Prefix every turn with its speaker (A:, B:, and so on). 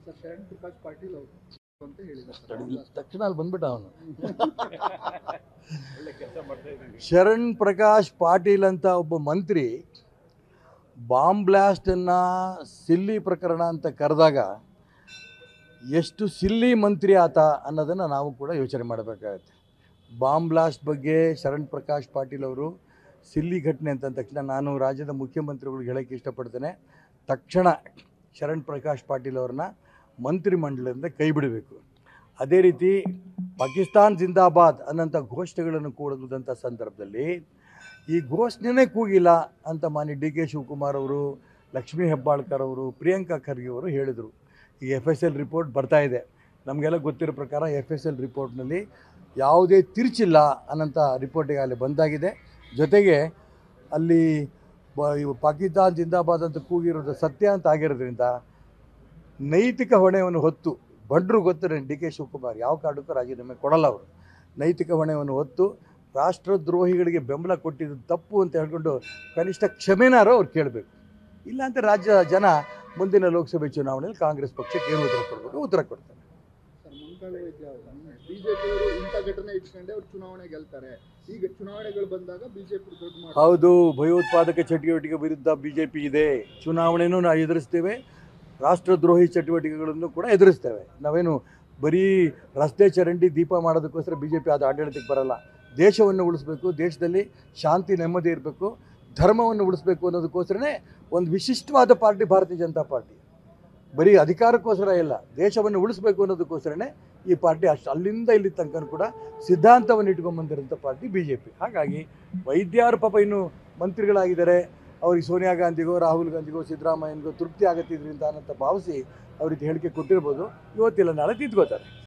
A: Sir Sharan Prakash Patil ಅವರು ಅಂತ ಹೇಳಿದ್ದಾರೆ ಸರ್.
B: ತಡಿ- ತಕ್ಷಣ ಅಲ್ಲಿ ಬಂದ್ಬಿಟ್ಟ ಅವನು
A: ಒಳ್ಳೆ ಕೆಲಸ ಮಾಡ್ತಾ ಇದ್ದೀನಿ
B: ಶರಣ್ ಪ್ರಕಾಶ್ ಪಾಟೀಲ್ ಅಂತ ಒಬ್ಬ ಮಂತ್ರಿ ಬಾಂಬ್ ಬ್ಲಾಸ್ಟನ್ನು ಸಿಲ್ಲಿ ಪ್ರಕರಣ ಅಂತ ಕರೆದಾಗ ಎಷ್ಟು ಸಿಲ್ಲಿ ಮಂತ್ರಿ ಆತ ಅನ್ನೋದನ್ನು ನಾವು ಕೂಡ ಯೋಚನೆ ಮಾಡಬೇಕಾಗತ್ತೆ ಬಾಂಬ್ ಬ್ಲಾಸ್ಟ್ ಬಗ್ಗೆ ಶರಣ್ ಪ್ರಕಾಶ್ ಪಾಟೀಲ್ ಅವರು ಸಿಲ್ಲಿ ಘಟನೆ ಅಂತ ಅಂದ ತಕ್ಷಣ ನಾನು ರಾಜ್ಯದ ಮುಖ್ಯಮಂತ್ರಿಗಳಿಗೆ ಹೇಳೋಕ್ಕೆ ಇಷ್ಟಪಡ್ತೇನೆ ತಕ್ಷಣ ಶರಣ್ ಪ್ರಕಾಶ್ ಪಾಟೀಲ್ ಅವ್ರನ್ನ ಮಂತ್ರಿಮಂಡಲದಿಂದ ಕೈ ಬಿಡಬೇಕು ಅದೇ ರೀತಿ ಪಾಕಿಸ್ತಾನ್ ಜಿಂದಾಬಾದ್ ಅನ್ನೋಂಥ ಘೋಷಣೆಗಳನ್ನು ಕೂಡುದಂಥ ಸಂದರ್ಭದಲ್ಲಿ ಈ ಘೋಷಣೆನೇ ಕೂಗಿಲ್ಲ ಅಂತ ಮಾನ್ಯ ಡಿ ಕೆ ಶಿವಕುಮಾರ್ ಅವರು ಲಕ್ಷ್ಮೀ ಹೆಬ್ಬಾಳ್ಕರ್ ಅವರು ಪ್ರಿಯಾಂಕಾ ಖರ್ಗೆ ಅವರು ಹೇಳಿದರು ಈ ಎಫ್ ಎಸ್ ಎಲ್ ರಿಪೋರ್ಟ್ ಬರ್ತಾ ಇದೆ ನಮಗೆಲ್ಲ ಗೊತ್ತಿರೋ ಪ್ರಕಾರ ಎಫ್ ಎಸ್ ಎಲ್ ರಿಪೋರ್ಟ್ನಲ್ಲಿ ಯಾವುದೇ ತಿರುಚಿಲ್ಲ ಅನ್ನೋಂಥ ರಿಪೋರ್ಟಿಗೆ ಅಲ್ಲಿ ಬಂದಾಗಿದೆ ಜೊತೆಗೆ ಅಲ್ಲಿ ಬ- ಇವು ಪಾಕಿಸ್ತಾನ್ ಜಿಂದಾಬಾದ್ ಅಂತ ಕೂಗಿರೋದು ಸತ್ಯ ಅಂತ ಆಗಿರೋದ್ರಿಂದ ನೈತಿಕ ಹೊಣೆಯನ್ನು ಹೊತ್ತು ಬಂಡ್ರು ಗೊತ್ತಿರೋ ಡಿ ಕೆ ಶಿವಕುಮಾರ್ ಯಾವ ಕಾರಣಕ್ಕೂ ರಾಜೀನಾಮೆ ಕೊಡಲ್ಲ ಅವರು ನೈತಿಕ ಹೊಣೆಯನ್ನು ಹೊತ್ತು ರಾಷ್ಟ್ರದ್ರೋಹಿಗಳಿಗೆ ಬೆಂಬಲ ಕೊಟ್ಟಿದ್ದು ತಪ್ಪು ಅಂತ ಹೇಳ್ಕೊಂಡು ಕನಿಷ್ಠ ಕ್ಷಮೆನಾರು ಅವ್ರು ಕೇಳಬೇಕು ಇಲ್ಲಾಂತ ರಾಜ್ಯ ಜನ ಮುಂದಿನ ಲೋಕಸಭೆ ಚುನಾವಣೆಯಲ್ಲಿ ಕಾಂಗ್ರೆಸ್ ಪಕ್ಷಕ್ಕೆ ಏನು ಉತ್ತರ ಕೊಡಬೇಕು ಉತ್ತರ ಕೊಡ್ತಾರೆ
A: ಸರ್ ಮಂಕಾಳು ಬಿಜೆಪಿ ಅವರು ಇಂಥ ಘಟನೆ ಇಟ್ಕೊಂಡೆ ಅವ್ರು ಚುನಾವಣೆ ಗೆಲ್ತಾರೆ ಈಗ ಚುನಾವಣೆಗಳು ಬಂದಾಗ ಬಿಜೆಪಿ ದೊಡ್ಡ ಮಾಡಿ
B: ಹೌದು ಭಯೋತ್ಪಾದಕ ಚಟುವಟಿಕೆ ವಿರುದ್ಧ ಬಿ ಜೆ ಪಿ ಇದೆ ಚುನಾವಣೆನೂ ನಾವು ಎದುರಿಸ್ತೇವೆ ರಾಷ್ಟ್ರದ್ರೋಹಿ ಚಟುವಟಿಕೆಗಳನ್ನು ಕೂಡ ಎದುರಿಸ್ತೇವೆ ನಾವೇನು ಬರೀ ರಸ್ತೆ ಚರಂಡಿ ದೀಪ ಮಾಡೋದಕ್ಕೋಸ್ಕರ ಬಿ ಜೆ ಪಿ ಅದು ಆಡಳಿತಕ್ಕೆ ಬರಲ್ಲ ದೇಶವನ್ನು ಉಳಿಸ್ಬೇಕು ದೇಶದಲ್ಲಿ ಶಾಂತಿ ನೆಮ್ಮದಿ ಇರಬೇಕು ಧರ್ಮವನ್ನು ಉಳಿಸ್ಬೇಕು ಅನ್ನೋದಕ್ಕೋಸ್ಕರನೇ ಒಂದು ವಿಶಿಷ್ಟವಾದ ಪಾರ್ಟಿ ಭಾರತೀಯ ಜನತಾ ಪಾರ್ಟಿ ಬರೀ ಅಧಿಕಾರಕ್ಕೋಸ್ಕರ ಇಲ್ಲ ದೇಶವನ್ನು ಉಳಿಸ್ಬೇಕು ಅನ್ನೋದಕ್ಕೋಸ್ಕರನೇ ಈ ಪಾರ್ಟಿ ಅಷ್ಟು ಅಲ್ಲಿಂದ ಇಲ್ಲಿ ತನಕ ಕೂಡ ಸಿದ್ಧಾಂತವನ್ನು ಇಟ್ಕೊಂಡ್ಬಂದಿರೋಂಥ ಪಾರ್ಟಿ ಬಿ ಜೆ ಪಿ ಹಾಗಾಗಿ ವೈದ್ಯರು ಪಾಪ ಇನ್ನು ಮಂತ್ರಿಗಳಾಗಿದ್ದಾರೆ ಅವ್ರಿಗೆ ಸೋನಿಯಾ ಗಾಂಧಿಗೋ ರಾಹುಲ್ ಗಾಂಧಿಗೋ ಸಿದ್ದರಾಮಯ್ಯನಿಗೋ ತೃಪ್ತಿ ಆಗತ್ತಿದ್ರಿಂದ ಅನ್ನಂತ ಭಾವಿಸಿ ಅವ್ರಿಗೆ ಹೇಳಿಕೆ ಕೊಟ್ಟಿರ್ಬೋದು ಇವತ್ತಿಲ್ಲ ನಾಳೆ ತಿದ್ಕೋತಾರೆ